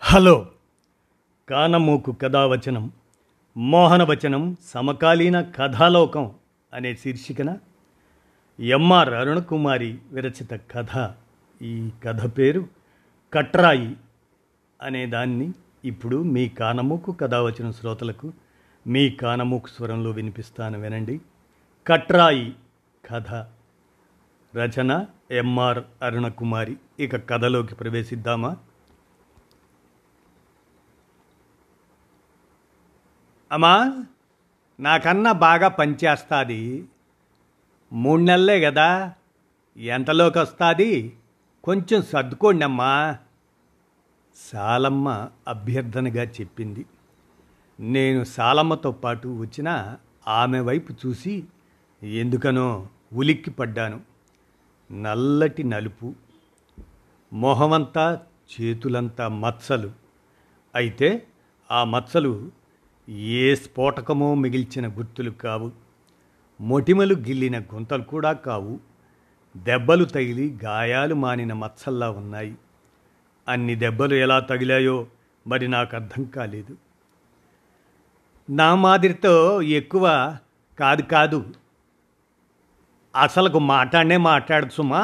hello కానమూకు కథావచనం మోహనవచనం సమకాలీన కథాలోకం అనే శీర్షికన ఎంఆర్ అరుణకుమారి విరచిత కథ ఈ కథ పేరు కట్రాయి అనే దాన్ని ఇప్పుడు మీ కానమూకు కథావచనం శ్రోతలకు మీ కానమూకు స్వరంలో వినిపిస్తాను వినండి కట్రాయి కథ రచన ఎంఆర్ అరుణకుమారి ఇక కథలోకి ప్రవేశిద్దామా అమ్మా నాకన్నా బాగా పనిచేస్తుంది మూడు నెలలే కదా ఎంతలోకి వస్తుంది కొంచెం సర్దుకోండి అమ్మా సాలమ్మ అభ్యర్థనగా చెప్పింది నేను సాలమ్మతో పాటు వచ్చిన ఆమె వైపు చూసి ఎందుకనో ఉలిక్కి పడ్డాను నల్లటి నలుపు మొహమంతా చేతులంతా మచ్చలు అయితే ఆ మచ్చలు ఏ స్ఫోటకమో మిగిల్చిన గుర్తులు కావు మొటిమలు గిల్లిన గుంతలు కూడా కావు దెబ్బలు తగిలి గాయాలు మానిన మచ్చల్లా ఉన్నాయి అన్ని దెబ్బలు ఎలా తగిలాయో మరి నాకు అర్థం కాలేదు నా మాదిరితో ఎక్కువ కాదు కాదు అసలుకు మాట్లాడనే మాట్లాడదు సుమా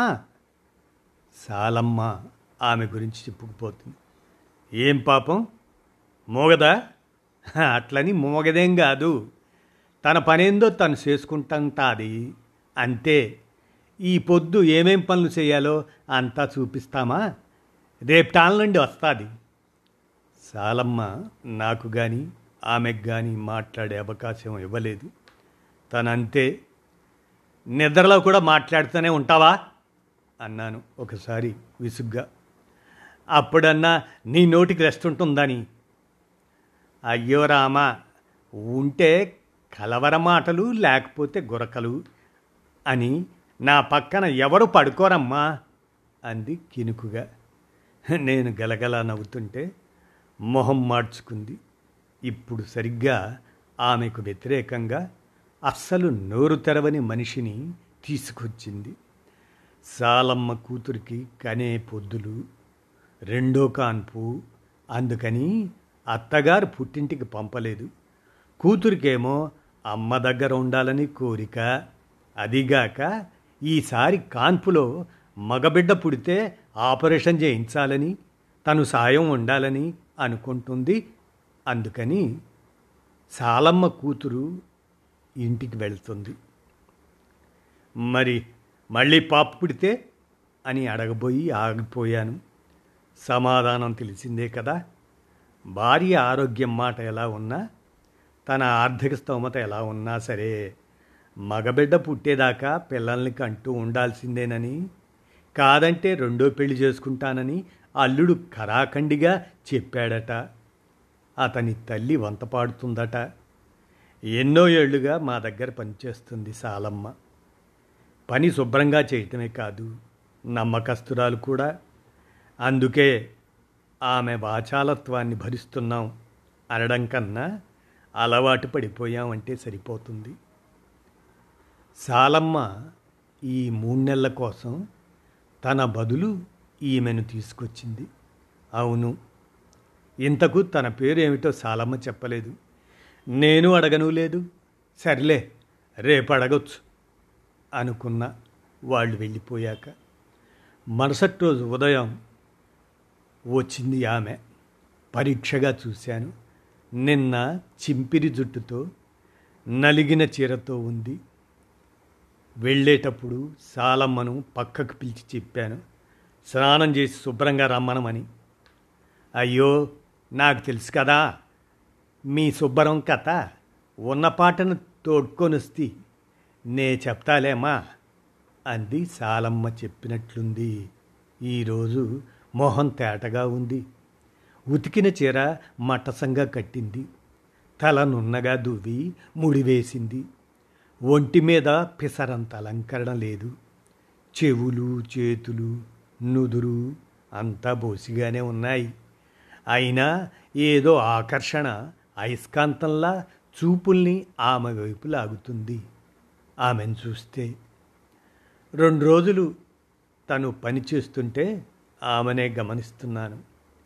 సాలమ్మ ఆమె గురించి చెప్పుకుపోతుంది ఏం పాపం మోగదా అట్లని మోగదేం కాదు తన పనేందో తను చేసుకుంటుంటాది అంతే ఈ పొద్దు ఏమేం పనులు చేయాలో అంతా చూపిస్తామా రేపు టాల నుండి వస్తుంది సాలమ్మ నాకు కానీ ఆమెకు కానీ మాట్లాడే అవకాశం ఇవ్వలేదు తనంతే నిద్రలో కూడా మాట్లాడుతూనే ఉంటావా అన్నాను ఒకసారి విసుగ్గా అప్పుడన్నా నీ నోటికి రెస్ట్ ఉంటుందని అయ్యో రామ ఉంటే కలవర మాటలు లేకపోతే గురకలు అని నా పక్కన ఎవరు పడుకోరమ్మా అంది కినుకుగా నేను గలగల నవ్వుతుంటే మొహం మార్చుకుంది ఇప్పుడు సరిగ్గా ఆమెకు వ్యతిరేకంగా అస్సలు నోరు తెరవని మనిషిని తీసుకొచ్చింది సాలమ్మ కూతురికి కనే పొద్దులు రెండో కాన్పు అందుకని అత్తగారు పుట్టింటికి పంపలేదు కూతురికేమో అమ్మ దగ్గర ఉండాలని కోరిక అదిగాక ఈసారి కాన్పులో మగబిడ్డ పుడితే ఆపరేషన్ చేయించాలని తను సాయం ఉండాలని అనుకుంటుంది అందుకని సాలమ్మ కూతురు ఇంటికి వెళ్తుంది మరి మళ్ళీ పాప పుడితే అని అడగబోయి ఆగిపోయాను సమాధానం తెలిసిందే కదా భార్య ఆరోగ్యం మాట ఎలా ఉన్నా తన ఆర్థిక స్తోమత ఎలా ఉన్నా సరే మగబిడ్డ పుట్టేదాకా పిల్లల్ని కంటూ ఉండాల్సిందేనని కాదంటే రెండో పెళ్లి చేసుకుంటానని అల్లుడు కరాఖండిగా చెప్పాడట అతని తల్లి వంత పాడుతుందట ఎన్నో ఏళ్లుగా మా దగ్గర పనిచేస్తుంది సాలమ్మ పని శుభ్రంగా చేయటమే కాదు నమ్మకస్తురాలు కూడా అందుకే ఆమె వాచాలత్వాన్ని భరిస్తున్నాం అనడం కన్నా అలవాటు పడిపోయామంటే సరిపోతుంది సాలమ్మ ఈ మూడు నెలల కోసం తన బదులు ఈమెను తీసుకొచ్చింది అవును ఇంతకు తన పేరు ఏమిటో సాలమ్మ చెప్పలేదు నేను అడగను లేదు సర్లే రేపు అడగొచ్చు అనుకున్న వాళ్ళు వెళ్ళిపోయాక మరుసటి రోజు ఉదయం వచ్చింది ఆమె పరీక్షగా చూశాను నిన్న చింపిరి జుట్టుతో నలిగిన చీరతో ఉంది వెళ్ళేటప్పుడు సాలమ్మను పక్కకు పిలిచి చెప్పాను స్నానం చేసి శుభ్రంగా రమ్మనమని అయ్యో నాకు తెలుసు కదా మీ శుభ్రం కథ ఉన్న పాటను తోడ్కొనొస్తి నే చెప్తాలేమా అంది సాలమ్మ చెప్పినట్లుంది ఈరోజు మొహం తేటగా ఉంది ఉతికిన చీర మట్టసంగా కట్టింది తల నున్నగా దువ్వి ముడివేసింది ఒంటి మీద పిసరంత అలంకరణ లేదు చెవులు చేతులు నుదురు అంతా బోసిగానే ఉన్నాయి అయినా ఏదో ఆకర్షణ అయస్కాంతంలా చూపుల్ని ఆమె వైపు లాగుతుంది ఆమెను చూస్తే రెండు రోజులు తను పని చేస్తుంటే ఆమెనే గమనిస్తున్నాను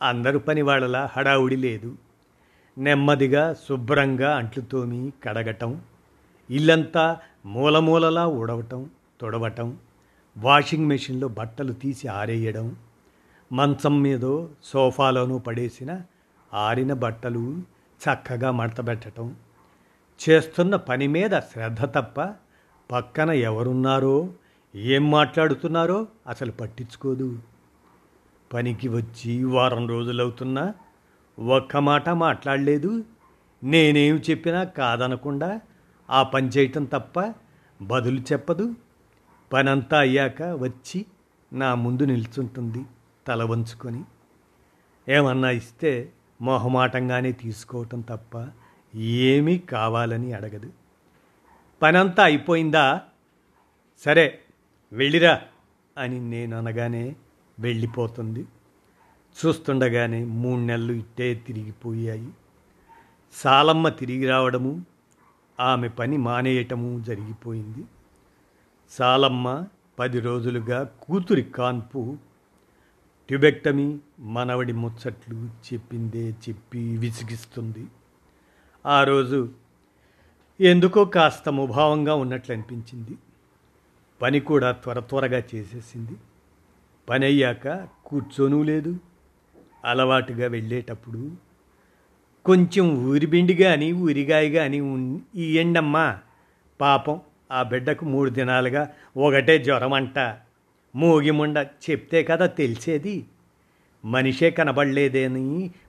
అందరు పని వాళ్ళలా హడావుడి లేదు నెమ్మదిగా శుభ్రంగా అంట్లు తోమి కడగటం ఇల్లంతా మూలమూలలా ఉడవటం తుడవటం వాషింగ్ మెషిన్లో బట్టలు తీసి ఆరేయడం మంచం మీదో సోఫాలోనూ పడేసిన ఆరిన బట్టలు చక్కగా మడతబెట్టడం చేస్తున్న పని మీద శ్రద్ధ తప్ప పక్కన ఎవరున్నారో ఏం మాట్లాడుతున్నారో అసలు పట్టించుకోదు పనికి వచ్చి వారం రోజులవుతున్నా ఒక్క మాట మాట్లాడలేదు నేనేం చెప్పినా కాదనకుండా ఆ పని చేయటం తప్ప బదులు చెప్పదు పనంతా అయ్యాక వచ్చి నా ముందు నిల్చుంటుంది తల వంచుకొని ఏమన్నా ఇస్తే మొహమాటంగానే తీసుకోవటం తప్ప ఏమీ కావాలని అడగదు పనంతా అయిపోయిందా సరే వెళ్ళిరా అని నేను అనగానే వెళ్ళిపోతుంది చూస్తుండగానే మూడు నెలలు ఇట్టే తిరిగిపోయాయి సాలమ్మ తిరిగి రావడము ఆమె పని మానేయటము జరిగిపోయింది సాలమ్మ పది రోజులుగా కూతురి కాన్పు ట్యుబెక్టమీ మనవడి ముచ్చట్లు చెప్పిందే చెప్పి విసిగిస్తుంది ఆ రోజు ఎందుకో కాస్త ముభావంగా ఉన్నట్లు అనిపించింది పని కూడా త్వర త్వరగా చేసేసింది పని అయ్యాక కూర్చోనూ లేదు అలవాటుగా వెళ్ళేటప్పుడు కొంచెం ఊరిబిండి కానీ ఊరిగాయ కానీ ఈ ఎండమ్మా పాపం ఆ బిడ్డకు మూడు దినాలుగా ఒకటే జ్వరం అంట మూగిముండ చెప్తే కదా తెలిసేది మనిషే కనబడలేదేని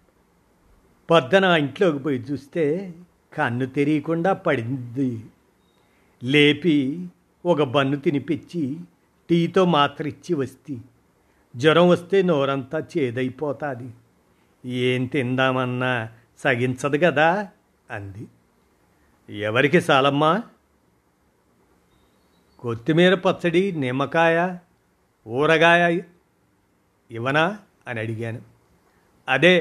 పొద్దున ఇంట్లోకి పోయి చూస్తే కన్ను తెరియకుండా పడింది లేపి ఒక బన్ను తినిపించి టీతో మాత్ర ఇచ్చి వస్తే జ్వరం వస్తే నోరంతా చేదైపోతుంది ఏం తిందామన్నా సగించదు కదా అంది ఎవరికి సాలమ్మా కొత్తిమీర పచ్చడి నిమ్మకాయ ఊరగాయ ఇవ్వనా అని అడిగాను అదే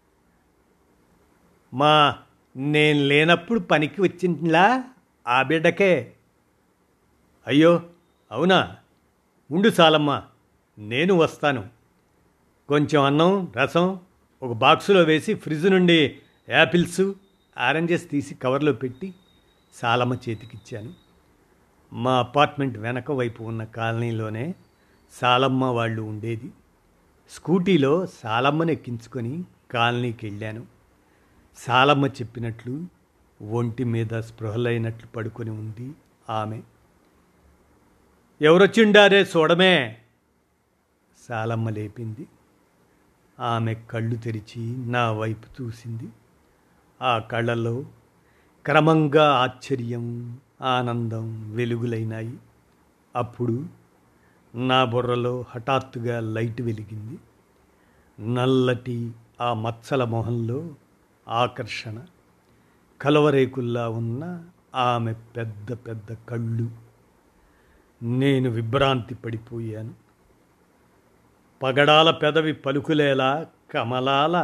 మా నేను లేనప్పుడు పనికి వచ్చిందిలా ఆ బిడ్డకే అయ్యో అవునా ఉండు చాలమ్మా నేను వస్తాను కొంచెం అన్నం రసం ఒక బాక్సులో వేసి ఫ్రిడ్జ్ నుండి యాపిల్స్ ఆరెంజెస్ తీసి కవర్లో పెట్టి సాలమ్మ చేతికిచ్చాను మా అపార్ట్మెంట్ వెనక వైపు ఉన్న కాలనీలోనే సాలమ్మ వాళ్ళు ఉండేది స్కూటీలో సాలమ్మను ఎక్కించుకొని కాలనీకి వెళ్ళాను సాలమ్మ చెప్పినట్లు ఒంటి మీద స్పృహలైనట్లు పడుకొని ఉంది ఆమె ఎవరొచ్చిండారే చూడమే సాలమ్మ లేపింది ఆమె కళ్ళు తెరిచి నా వైపు చూసింది ఆ కళ్ళలో క్రమంగా ఆశ్చర్యం ఆనందం వెలుగులైనాయి అప్పుడు నా బుర్రలో హఠాత్తుగా లైట్ వెలిగింది నల్లటి ఆ మచ్చల మొహంలో ఆకర్షణ కలవరేకుల్లా ఉన్న ఆమె పెద్ద పెద్ద కళ్ళు నేను విభ్రాంతి పడిపోయాను పగడాల పెదవి పలుకులేలా కమలాల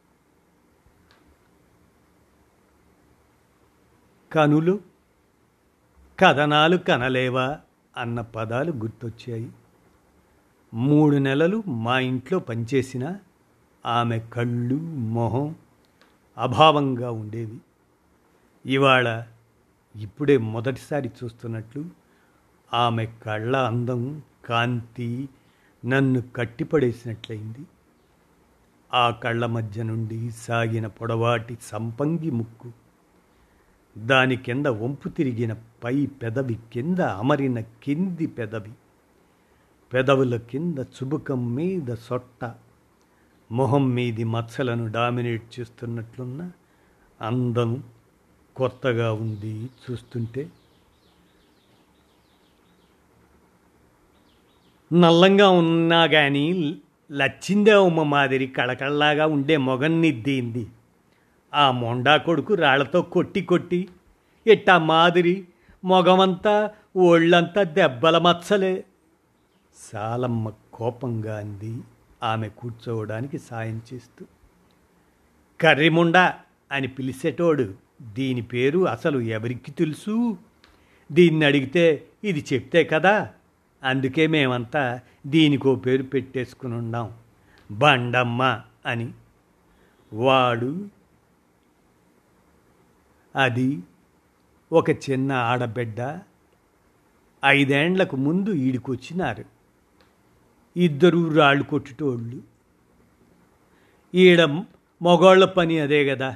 కనులు కథనాలు కనలేవా అన్న పదాలు గుర్తొచ్చాయి మూడు నెలలు మా ఇంట్లో పనిచేసిన ఆమె కళ్ళు మొహం అభావంగా ఉండేవి ఇవాళ ఇప్పుడే మొదటిసారి చూస్తున్నట్లు ఆమె కళ్ళ అందం కాంతి నన్ను కట్టిపడేసినట్లయింది ఆ కళ్ళ మధ్య నుండి సాగిన పొడవాటి సంపంగి ముక్కు దాని కింద వంపు తిరిగిన పై పెదవి కింద అమరిన కింది పెదవి పెదవుల కింద చుబుకం మీద సొట్ట మొహం మీది మచ్చలను డామినేట్ చేస్తున్నట్లున్న అందం కొత్తగా ఉంది చూస్తుంటే నల్లంగా ఉన్నా కానీ లచ్చిందే ఉమ్మ మాదిరి కళకళలాగా ఉండే మొగన్నిద్దింది ఆ మొండా కొడుకు రాళ్లతో కొట్టి కొట్టి ఇట్టా మాదిరి మొగమంతా ఒళ్ళంతా దెబ్బల మచ్చలే సాలమ్మ కోపంగా అంది ఆమె కూర్చోవడానికి సాయం చేస్తూ కర్రిముండా అని పిలిచేటోడు దీని పేరు అసలు ఎవరికి తెలుసు దీన్ని అడిగితే ఇది చెప్తే కదా అందుకే మేమంతా దీనికో పేరు పెట్టేసుకుని ఉన్నాం బండమ్మ అని వాడు అది ఒక చిన్న ఆడబిడ్డ ఐదేండ్లకు ముందు ఈడికొచ్చినారు ఇద్దరు రాళ్ళు కొట్టుటోళ్ళు ఈడ మగోళ్ళ పని అదే కదా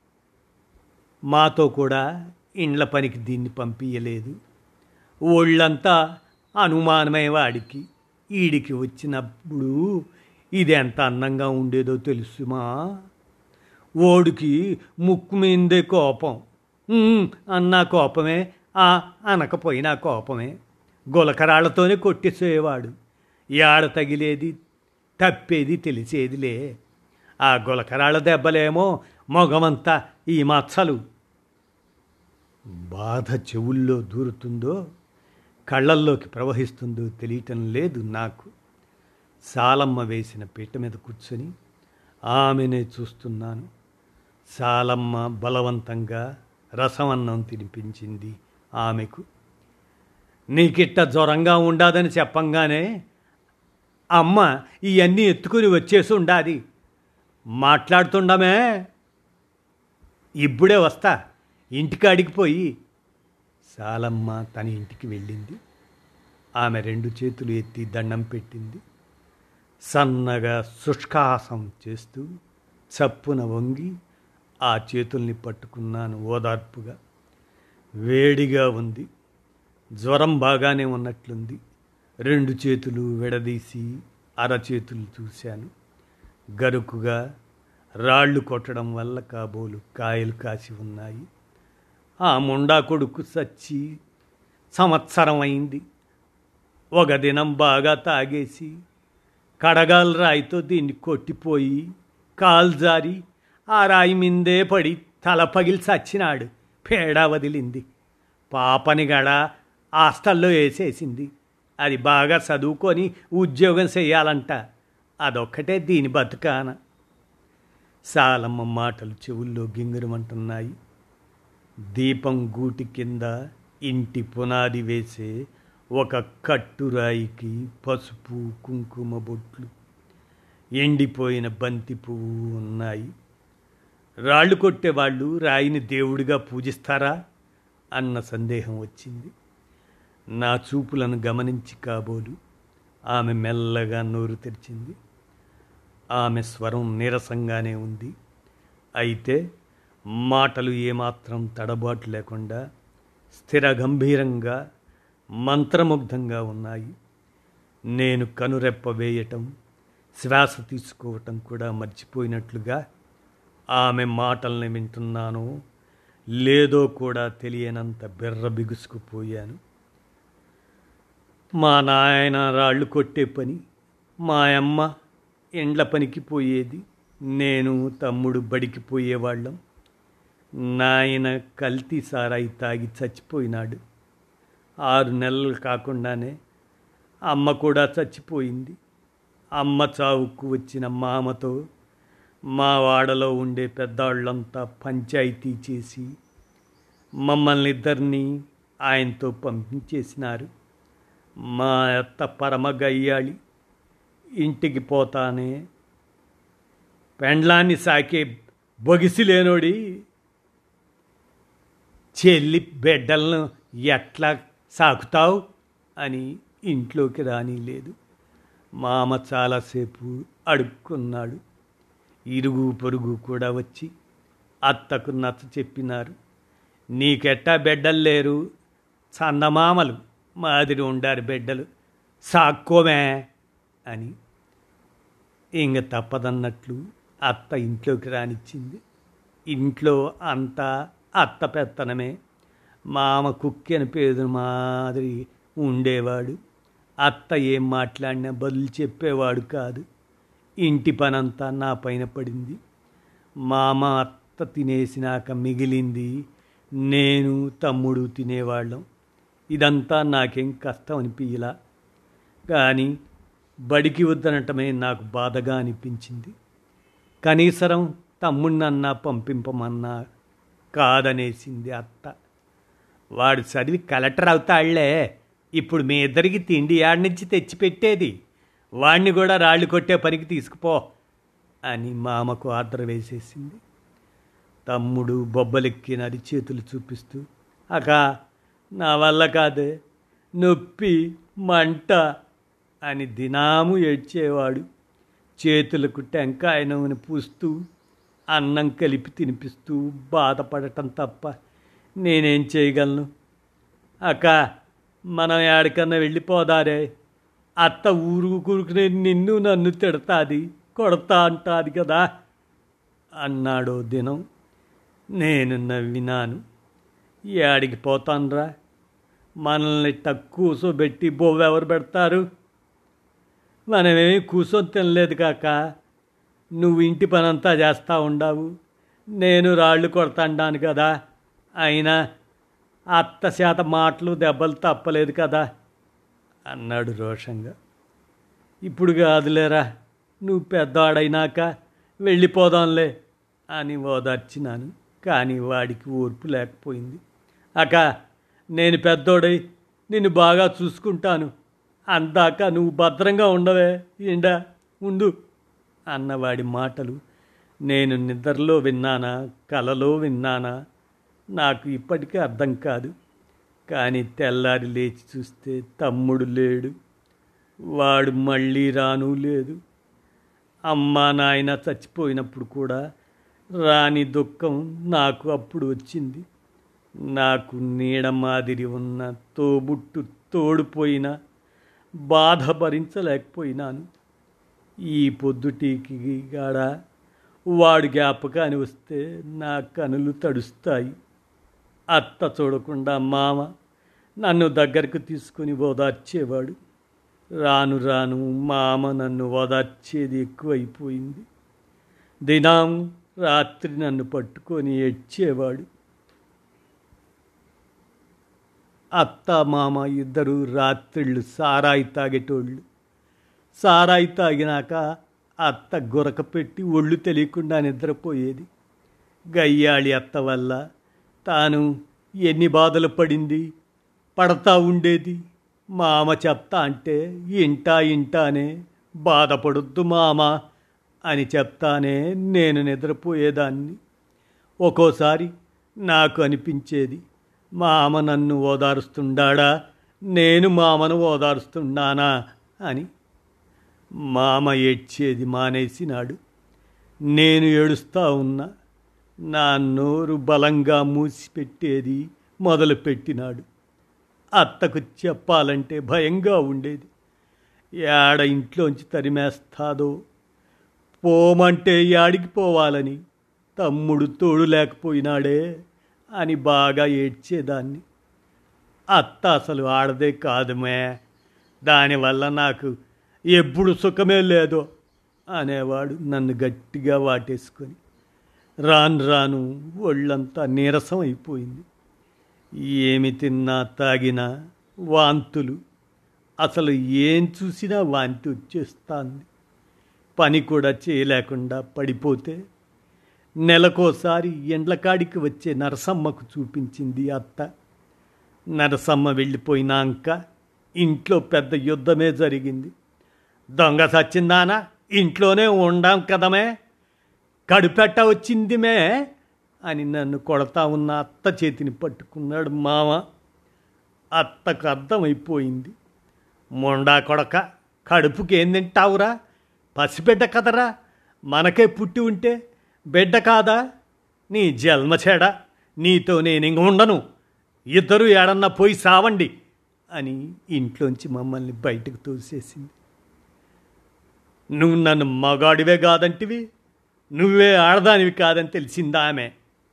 మాతో కూడా ఇండ్ల పనికి దీన్ని పంపించలేదు ఒళ్ళంతా అనుమానమే వాడికి ఈడికి వచ్చినప్పుడు ఇది ఎంత అందంగా ఉండేదో తెలుసుమా ఓడికి ముక్కు మీందే కోపం "ఉమ్, అన్నా కోపమే ఆ అనకపోయినా కోపమే గులకరాళ్లతోనే కొట్టేసేవాడు యాడ తగిలేది తప్పేది తెలిసేదిలే ఆ గులకరాళ్ళ దెబ్బలేమో మొగమంతా ఈ మచ్చలు బాధ చెవుల్లో దూరుతుందో కళ్ళల్లోకి ప్రవహిస్తుందో తెలియటం లేదు నాకు సాలమ్మ వేసిన పీట మీద కూర్చొని ఆమెనే చూస్తున్నాను సాలమ్మ బలవంతంగా రసమన్నం తినిపించింది ఆమెకు నీకిట్ట జ్వరంగా ఉండాదని చెప్పంగానే అమ్మ ఇవన్నీ ఎత్తుకుని వచ్చేసి ఉండాది మాట్లాడుతుండమే ఇప్పుడే వస్తా ఇంటికి అడిగిపోయి సాలమ్మ తన ఇంటికి వెళ్ళింది ఆమె రెండు చేతులు ఎత్తి దండం పెట్టింది సన్నగా శుష్కాసం చేస్తూ చప్పున వంగి ఆ చేతుల్ని పట్టుకున్నాను ఓదార్పుగా వేడిగా ఉంది జ్వరం బాగానే ఉన్నట్లుంది రెండు చేతులు విడదీసి అరచేతులు చూశాను గరుకుగా రాళ్ళు కొట్టడం వల్ల కాబోలు కాయలు కాసి ఉన్నాయి ఆ ముండా కొడుకు సచ్చి సంవత్సరం అయింది ఒక దినం బాగా తాగేసి కడగాల రాయితో దీన్ని కొట్టిపోయి కాలు జారి ఆ రాయి మిందే పడి తల పగిలి చచ్చినాడు పేడా వదిలింది పాపని గడ హాస్టల్లో వేసేసింది అది బాగా చదువుకొని ఉద్యోగం చేయాలంట అదొక్కటే దీని బతుకాన సాలమ్మ మాటలు చెవుల్లో గింగిరమంటున్నాయి దీపం గూటి కింద ఇంటి పునాది వేసే ఒక కట్టురాయికి పసుపు కుంకుమ బొట్లు ఎండిపోయిన బంతి పువ్వు ఉన్నాయి రాళ్ళు కొట్టేవాళ్ళు రాయిని దేవుడిగా పూజిస్తారా అన్న సందేహం వచ్చింది నా చూపులను గమనించి కాబోలు ఆమె మెల్లగా నోరు తెరిచింది ఆమె స్వరం నీరసంగానే ఉంది అయితే మాటలు ఏమాత్రం తడబాటు లేకుండా స్థిర గంభీరంగా మంత్రముగ్ధంగా ఉన్నాయి నేను కనురెప్ప వేయటం శ్వాస తీసుకోవటం కూడా మర్చిపోయినట్లుగా ఆమె మాటల్ని వింటున్నాను లేదో కూడా తెలియనంత బిర్ర బిగుసుకుపోయాను మా నాయన రాళ్ళు కొట్టే పని మా అమ్మ ఎండ్ల పనికి పోయేది నేను తమ్ముడు బడికి పోయేవాళ్ళం నాయన కల్తీ సారాయి తాగి చచ్చిపోయినాడు ఆరు నెలలు కాకుండానే అమ్మ కూడా చచ్చిపోయింది అమ్మ చావుకు వచ్చిన మామతో మా వాడలో ఉండే పెద్దవాళ్ళంతా పంచాయతీ చేసి మమ్మల్ని ఇద్దరిని ఆయనతో పంపించేసినారు మా అత్త పరమ గయ్యాళి ఇంటికి పోతానే పెండ్లాన్ని సాకే బొగిసి లేనోడి చెల్లి బిడ్డలను ఎట్లా సాకుతావు అని ఇంట్లోకి రానిలేదు మామ చాలాసేపు అడుక్కున్నాడు ఇరుగు పొరుగు కూడా వచ్చి అత్తకు నచ్చ చెప్పినారు నీకెట్టా బిడ్డలు లేరు చందమామలు మాదిరి ఉండారు బిడ్డలు సాక్కోమే అని ఇంక తప్పదన్నట్లు అత్త ఇంట్లోకి రానిచ్చింది ఇంట్లో అంతా అత్త పెత్తనమే మామ కుక్కెన పేరు మాదిరి ఉండేవాడు అత్త ఏం మాట్లాడినా బదులు చెప్పేవాడు కాదు ఇంటి పనంతా నా పైన పడింది మామ అత్త తినేసినాక మిగిలింది నేను తమ్ముడు తినేవాళ్ళం ఇదంతా నాకేం కష్టం అనిపించలా కానీ బడికి వద్దనటమే నాకు బాధగా అనిపించింది కనీసరం తమ్ముడినన్నా పంపింపమన్నా కాదనేసింది అత్త వాడు చదివి కలెక్టర్ అవుతాళ్లే ఇప్పుడు మీ ఇద్దరికి తిండి యాడ్ నుంచి తెచ్చిపెట్టేది వాణ్ణి కూడా రాళ్ళు కొట్టే పనికి తీసుకుపో అని మామకు ఆర్డర్ వేసేసింది తమ్ముడు బొబ్బలెక్కిన చేతులు చూపిస్తూ అక్క నా వల్ల కాదే నొప్పి మంట అని దినాము ఏడ్చేవాడు చేతులకు టెంకాయ నూనె పూస్తూ అన్నం కలిపి తినిపిస్తూ బాధపడటం తప్ప నేనేం చేయగలను అక్క మనం ఎక్కడికన్నా వెళ్ళిపోదారే అత్త ఊరు కూరుకునే నిన్ను నన్ను తిడతాది కొడతా అంటాది కదా అన్నాడో దినం నేను నవ్వినాను ఏడికి పోతాన్రా మనల్ని తక్కువ కూసోబెట్టి బొవ్వెవరు పెడతారు మనమేమీ కూర్చొని తినలేదు కాక నువ్వు ఇంటి పనంతా చేస్తూ ఉండవు నేను రాళ్ళు కొడతాండాను కదా అయినా అత్త శాత మాటలు దెబ్బలు తప్పలేదు కదా అన్నాడు రోషంగా ఇప్పుడు కాదులేరా నువ్వు పెద్దవాడైనాక వెళ్ళిపోదాంలే అని ఓదార్చినాను కానీ వాడికి ఓర్పు లేకపోయింది అక్క నేను పెద్దోడై నిన్ను బాగా చూసుకుంటాను అందాక నువ్వు భద్రంగా ఉండవే ఇండా ఉండు అన్నవాడి మాటలు నేను నిద్రలో విన్నానా కలలో విన్నానా నాకు ఇప్పటికీ అర్థం కాదు కానీ తెల్లారి లేచి చూస్తే తమ్ముడు లేడు వాడు మళ్ళీ రాను లేదు అమ్మా నాయన చచ్చిపోయినప్పుడు కూడా రాని దుఃఖం నాకు అప్పుడు వచ్చింది నాకు నీడ మాదిరి ఉన్న తోబుట్టు తోడిపోయిన బాధ భరించలేకపోయినాను ఈ పొద్దుటీకి గాడ వాడు జ్ఞాపకాన్ని వస్తే నా కనులు తడుస్తాయి అత్త చూడకుండా మామ నన్ను దగ్గరకు తీసుకుని ఓదార్చేవాడు రాను రాను మామ నన్ను ఓదార్చేది ఎక్కువైపోయింది దినం రాత్రి నన్ను పట్టుకొని ఏడ్చేవాడు అత్త మామ ఇద్దరు రాత్రిళ్ళు సారాయి తాగేటోళ్ళు సారాయి తాగినాక అత్త గురక పెట్టి ఒళ్ళు తెలియకుండా నిద్రపోయేది గయ్యాళి అత్త వల్ల తాను ఎన్ని బాధలు పడింది పడతా ఉండేది మామ చెప్తా అంటే ఇంటా ఇంటానే బాధపడొద్దు మామ అని చెప్తానే నేను నిద్రపోయేదాన్ని ఒక్కోసారి నాకు అనిపించేది మామ నన్ను ఓదారుస్తుండాడా నేను మామను ఓదారుస్తున్నానా అని మామ ఏడ్చేది మానేసినాడు నేను ఏడుస్తా ఉన్నా నా నోరు బలంగా మూసిపెట్టేది మొదలుపెట్టినాడు అత్తకు చెప్పాలంటే భయంగా ఉండేది ఏడ ఇంట్లోంచి తరిమేస్తాదో పోమంటే యాడికి పోవాలని తమ్ముడు తోడు లేకపోయినాడే అని బాగా ఏడ్చేదాన్ని అత్త అసలు ఆడదే కాదుమే దానివల్ల నాకు ఎప్పుడు సుఖమే లేదో అనేవాడు నన్ను గట్టిగా వాటేసుకొని రాను రాను ఒళ్ళంతా నీరసం అయిపోయింది ఏమి తిన్నా తాగినా వాంతులు అసలు ఏం చూసినా వాంతి వచ్చేస్తాంది పని కూడా చేయలేకుండా పడిపోతే నెలకోసారి ఎండ్లకాడికి వచ్చే నరసమ్మకు చూపించింది అత్త నరసమ్మ వెళ్ళిపోయినాక ఇంట్లో పెద్ద యుద్ధమే జరిగింది దొంగ సచ్చిందానా ఇంట్లోనే ఉండాం కదమే కడుపెట్ట వచ్చిందిమే అని నన్ను కొడతా ఉన్న అత్త చేతిని పట్టుకున్నాడు మామ అత్తకు అర్థమైపోయింది మొండా కొడక కడుపుకి ఏం తింటావురా పసిబిడ్డ కదరా మనకే పుట్టి ఉంటే బిడ్డ కాదా నీ జన్మచేడ నీతో నేను ఇంక ఉండను ఇద్దరు ఏడన్నా పోయి సావండి అని ఇంట్లోంచి మమ్మల్ని బయటకు తోసేసింది నువ్వు నన్ను మగాడివే కాదంటివి నువ్వే ఆడదానివి కాదని తెలిసిందా ఆమె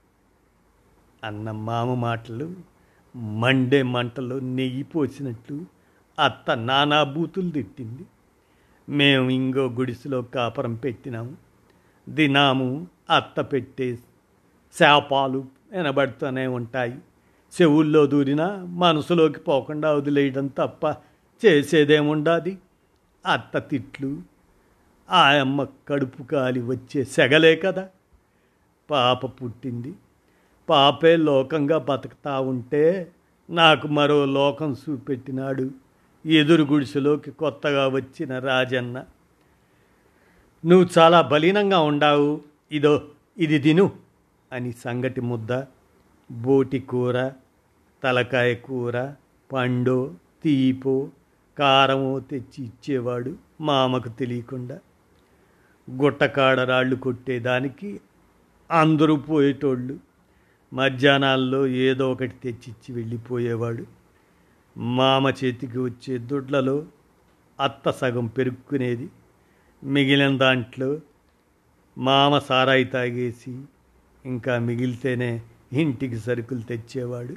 అన్న మామ మాటలు మండే మంటలో నెయ్యి పోసినట్లు అత్త నానా బూతులు తిట్టింది మేము ఇంకో గుడిసెలో కాపురం పెట్టినాము దినాము అత్త పెట్టే శాపాలు వినబడుతూనే ఉంటాయి చెవుల్లో దూరినా మనసులోకి పోకుండా వదిలేయడం తప్ప చేసేదేముండాది అత్త తిట్లు ఆ అమ్మ కడుపు కాలి వచ్చే సెగలే కదా పాప పుట్టింది పాపే లోకంగా బతుకుతా ఉంటే నాకు మరో లోకం చూపెట్టినాడు ఎదురు గుడిసెలోకి కొత్తగా వచ్చిన రాజన్న నువ్వు చాలా బలీనంగా ఉండావు ఇదో ఇది తిను అని సంగటి ముద్ద బోటి కూర తలకాయ కూర పండో తీపో కారమో తెచ్చి ఇచ్చేవాడు మామకు తెలియకుండా గుట్టకాడ రాళ్ళు కొట్టేదానికి అందరూ పోయేటోళ్ళు మధ్యాహ్నాల్లో ఏదో ఒకటి తెచ్చిచ్చి వెళ్ళిపోయేవాడు మామ చేతికి వచ్చే దొడ్లలో అత్త సగం పెరుక్కునేది మిగిలిన దాంట్లో మామ సారాయి తాగేసి ఇంకా మిగిలితేనే ఇంటికి సరుకులు తెచ్చేవాడు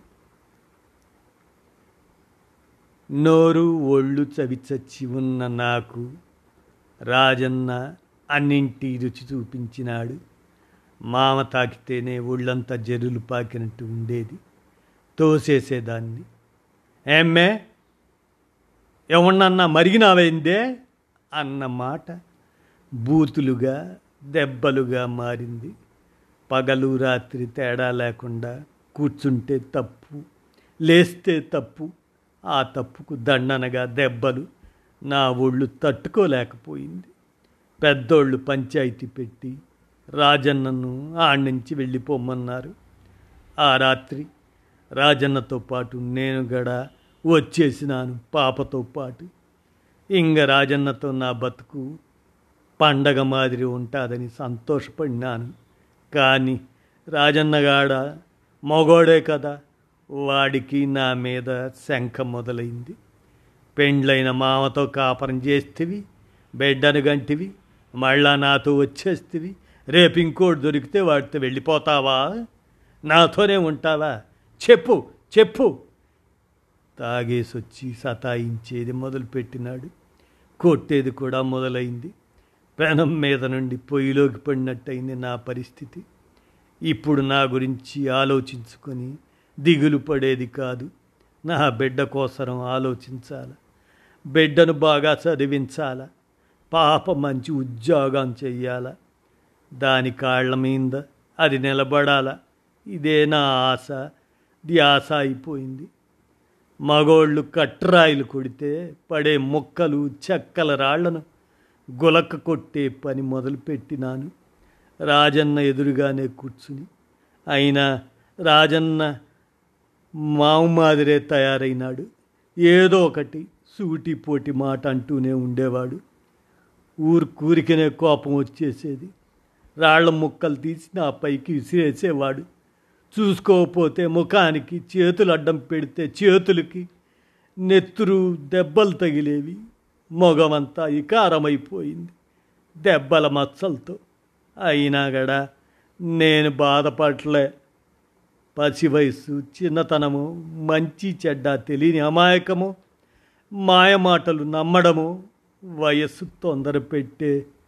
నోరు ఒళ్ళు చవిచచ్చి ఉన్న నాకు రాజన్న అన్నింటి రుచి చూపించినాడు మామ తాకితేనే ఒళ్ళంతా జరులు పాకినట్టు ఉండేది తోసేసేదాన్ని ఏమ్మే ఎవన్నన్నా మరిగినావైందే అన్న మాట బూతులుగా దెబ్బలుగా మారింది పగలు రాత్రి తేడా లేకుండా కూర్చుంటే తప్పు లేస్తే తప్పు ఆ తప్పుకు దండనగా దెబ్బలు నా ఒళ్ళు తట్టుకోలేకపోయింది పెద్దోళ్ళు పంచాయతీ పెట్టి రాజన్నను ఆడ్నుంచి వెళ్ళిపోమన్నారు ఆ రాత్రి రాజన్నతో పాటు నేను గడ వచ్చేసినాను పాపతో పాటు ఇంగ రాజన్నతో నా బతుకు పండగ మాదిరి ఉంటుందని సంతోషపడినాను కానీ రాజన్నగాడ మగోడే కదా వాడికి నా మీద శంఖ మొదలైంది పెండ్లైన మామతో కాపరం చేస్తేవి బిడ్డను గంటివి మళ్ళా నాతో వచ్చేస్తేవి రేపు ఇంకోటి దొరికితే వాడితో వెళ్ళిపోతావా నాతోనే ఉంటావా చెప్పు చెప్పు తాగేసొచ్చి సతాయించేది మొదలుపెట్టినాడు కొట్టేది కూడా మొదలైంది పెనం మీద నుండి పొయ్యిలోకి పడినట్టయింది నా పరిస్థితి ఇప్పుడు నా గురించి ఆలోచించుకొని దిగులు పడేది కాదు నా బిడ్డ కోసరం ఆలోచించాల బిడ్డను బాగా చదివించాల పాప మంచి ఉద్యోగం చెయ్యాల దాని కాళ్ళ మీద అది నిలబడాల ఇదే నా ఆశ ధ్యాస అయిపోయింది మగోళ్ళు కట్రాయిలు కొడితే పడే మొక్కలు చెక్కల రాళ్లను గులక కొట్టే పని మొదలుపెట్టినాను రాజన్న ఎదురుగానే కూర్చుని అయినా రాజన్న మావు మాదిరే తయారైనాడు ఏదో ఒకటి సూటిపోటి మాట అంటూనే ఉండేవాడు ఊరు కూరికనే కోపం వచ్చేసేది రాళ్ల ముక్కలు తీసి నా పైకి విసిరేసేవాడు చూసుకోకపోతే ముఖానికి చేతులు అడ్డం పెడితే చేతులకి నెత్తురు దెబ్బలు తగిలేవి మొగమంతా ఇకారమైపోయింది దెబ్బల మచ్చలతో అయినా గడా నేను బాధపడలే పసి వయస్సు చిన్నతనము మంచి చెడ్డ తెలియని అమాయకము మాయమాటలు నమ్మడము వయస్సు తొందర పెట్టే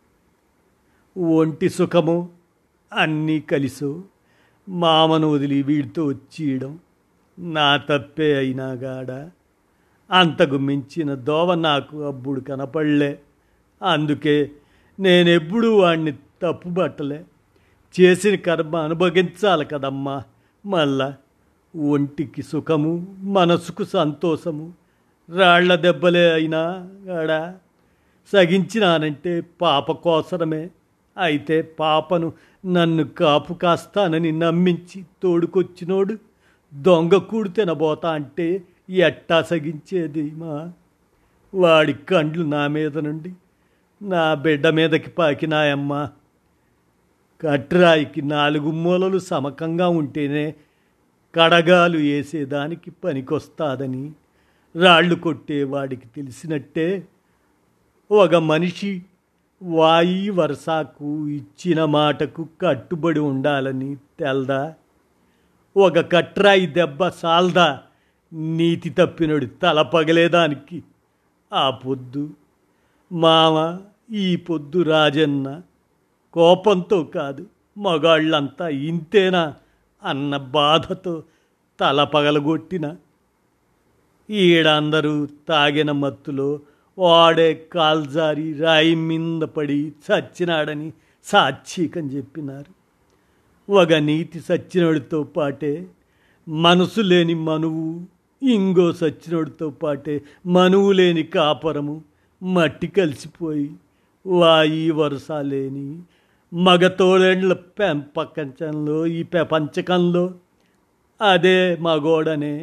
ఒంటి సుఖము అన్నీ కలిసు మామను వదిలి వీడితో వచ్చేయడం నా తప్పే అయినా గాడ అంతకు మించిన దోవ నాకు అప్పుడు కనపడలే అందుకే నేనెప్పుడూ వాడిని తప్పుబట్టలే చేసిన కర్మ అనుభవించాలి కదమ్మా మళ్ళా ఒంటికి సుఖము మనసుకు సంతోషము రాళ్ల దెబ్బలే అయినా గాడా సగించినానంటే పాప కోసరమే అయితే పాపను నన్ను కాపు కాస్తానని నమ్మించి తోడుకొచ్చినోడు దొంగ కూడు తినబోతా అంటే ఎట్టా సగించేది మా వాడి కండ్లు నా మీద నుండి నా బిడ్డ మీదకి పాకినాయమ్మా కట్రాయికి నాలుగు మూలలు సమకంగా ఉంటేనే కడగాలు వేసేదానికి పనికొస్తాదని రాళ్ళు కొట్టేవాడికి తెలిసినట్టే ఒక మనిషి వాయి వరసాకు ఇచ్చిన మాటకు కట్టుబడి ఉండాలని తెల్దా ఒక కట్రాయి దెబ్బ సాల్దా నీతి తప్పినడు తల పగలేదానికి ఆ పొద్దు మామ ఈ పొద్దు రాజన్న కోపంతో కాదు మగాళ్ళంతా ఇంతేనా అన్న బాధతో తల పగలగొట్టిన ఈడందరూ తాగిన మత్తులో వాడే కాల్జారి రాయి మీద పడి చచ్చినాడని సాక్షికం చెప్పినారు ఒక నీతి సచ్చినోడితో పాటే మనసు లేని మనువు ఇంగో సచ్చినోడితో పాటే మనువు లేని కాపరము మట్టి కలిసిపోయి వాయి వరుస లేని మగతోడేండ్ల పెంపకంచంలో ఈ ప్రపంచకంలో అదే మగోడనే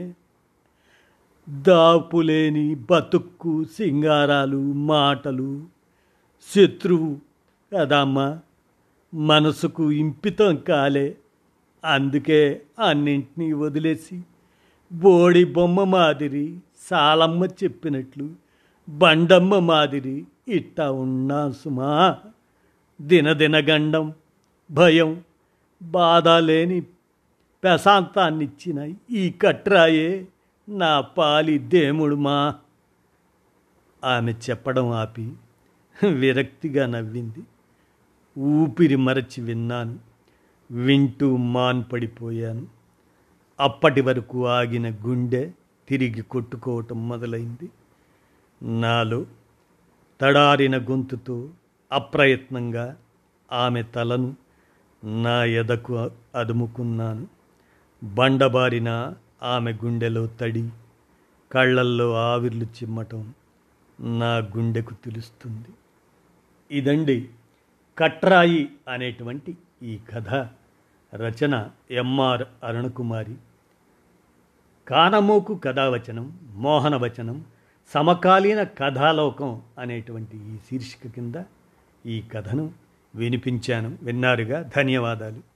దాపులేని బతుక్కు సింగారాలు మాటలు శత్రువు కదమ్మా మనసుకు ఇంపితం కాలే అందుకే అన్నింటినీ వదిలేసి బోడి బొమ్మ మాదిరి సాలమ్మ చెప్పినట్లు బండమ్మ మాదిరి ఇట్టా ఉన్నా సుమా దినదినగండం భయం బాధ లేని ప్రశాంతాన్నిచ్చిన ఈ కట్రాయే నా పాలి దేముడు మా ఆమె చెప్పడం ఆపి విరక్తిగా నవ్వింది ఊపిరి మరచి విన్నాను వింటూ మాన్పడిపోయాను అప్పటి వరకు ఆగిన గుండె తిరిగి కొట్టుకోవటం మొదలైంది నాలో తడారిన గొంతుతో అప్రయత్నంగా ఆమె తలను నా ఎదకు అదుముకున్నాను బండబారిన ఆమె గుండెలో తడి కళ్ళల్లో ఆవిర్లు చిమ్మటం నా గుండెకు తెలుస్తుంది ఇదండి కట్రాయి అనేటువంటి ఈ కథ రచన ఎంఆర్ అరుణకుమారి కానమోకు కథావచనం మోహనవచనం సమకాలీన కథాలోకం అనేటువంటి ఈ శీర్షిక కింద ఈ కథను వినిపించాను విన్నారుగా ధన్యవాదాలు